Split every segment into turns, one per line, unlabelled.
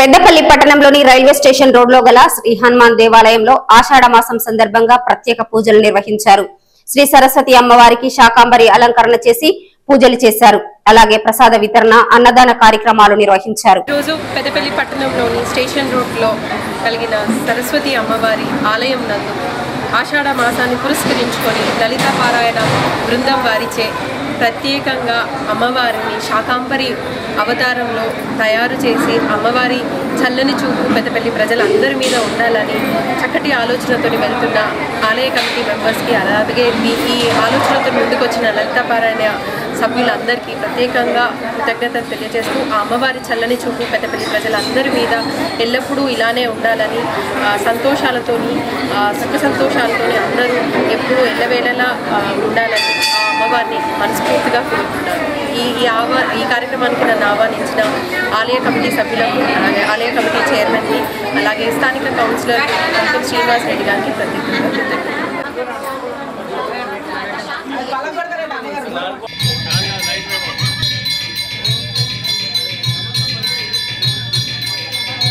పెద్దపల్లి పట్టణంలోని railway station రోడ్లో గల శ్రీ హనుమాన్ దేవాలయంలో ఆషాఢ మాసం సందర్భంగా ప్రత్యేక పూజలు నిర్వహించారు శ్రీ సరస్వతి అమ్మవారికి శాకాంబరి అలంకరణ చేసి పూజలు చేశారు అలాగే ప్రసాద వితరణ అన్నదాన కార్యక్రమాలు నిర్వహించారు
ఈరోజు పెద్దపల్లి పట్టణంలోని స్టేషన్ రోడ్లో కలిగిన సరస్వతి అమ్మవారి ఆలయం నందు ఆషాఢ మాసాన్ని పురస్కరించుకొని లలిత పారాయణ బృందం వారిచే ప్రత్యేకంగా అమ్మవారిని శాకాంబరి అవతారంలో తయారు చేసి అమ్మవారి చల్లని చూపు పెద్దపల్లి ప్రజలందరి మీద ఉండాలని చక్కటి ఆలోచనతో వెళ్తున్న ఆలయ కమిటీ మెంబర్స్కి అలాగే ఈ- ఈ ఆలోచనతో ముందుకొచ్చిన లలిత పారాయణ సభ్యులందరికీ ప్రత్యేకంగా కృతజ్ఞతలు తెలియజేస్తూ ఆ అమ్మవారి చల్లని చూపు పెద్దపల్లి ప్రజలందరి మీద ఎల్లప్పుడూ ఇలానే ఉండాలని ఆ, సంతోషాలతోని ఆ, సుఖ సంతోషాలతోని అందరూ ఎప్పుడూ ఎల్లవేళలా ఆ, ఉండాలని ఆ అమ్మవారిని మనస్ఫూర్తిగా కోరుకుంటున్నాను ఈ ఈ ఆవా ఈ కార్యక్రమానికి నన్ను ఆహ్వానించిన ఆలయ కమిటీ సభ్యులకు అలాగే ఆలయ కమిటీ చైర్మన్కి అలాగే స్థానిక కౌన్సిలర్ అంకుల్ శ్రీనివాస్ రెడ్డి గారికి ప్రత్యేకంగా కృతజ్ఞతలు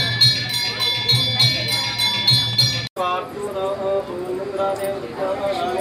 పార్థురాదేవ